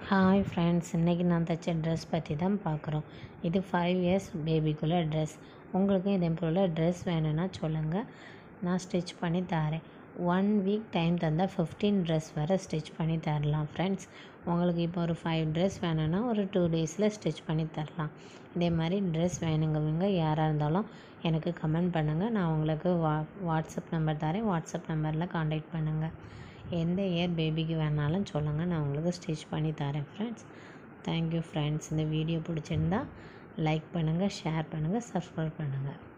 hi friends இன்றைக்கி நான் தைச்ச dress பற்றி தான் பார்க்குறோம் இது ஃபைவ் இயர்ஸ் பேபிக்குள்ளே ட்ரெஸ் உங்களுக்கும் இதே போல் ட்ரெஸ் வேணும்னா சொல்லுங்கள் நான் ஸ்டிச் பண்ணி தரேன் ஒன் வீக் டைம் தந்தால் ஃபிஃப்டீன் ட்ரெஸ் வரை ஸ்டிச் பண்ணி தரலாம் ஃப்ரெண்ட்ஸ் உங்களுக்கு இப்போ ஒரு ஃபைவ் ட்ரெஸ் வேணும்னா ஒரு டூ டேஸில் ஸ்டிச் பண்ணி தரலாம் இதே மாதிரி ட்ரெஸ் வேணுங்கவங்க யாராக இருந்தாலும் எனக்கு கமெண்ட் பண்ணுங்கள் நான் உங்களுக்கு வா வாட்ஸ்அப் நம்பர் தரேன் வாட்ஸ்அப் நம்பரில் காண்டாக்ட் பண்ணுங்கள் எந்த இயர் பேபிக்கு வேணாலும் சொல்லுங்கள் நான் உங்களுக்கு ஸ்டிச் பண்ணி தரேன் ஃப்ரெண்ட்ஸ் தேங்க்யூ ஃப்ரெண்ட்ஸ் இந்த வீடியோ பிடிச்சிருந்தா லைக் பண்ணுங்கள் ஷேர் பண்ணுங்கள் சப்ஸ்கிரைப் பண்ணுங்கள்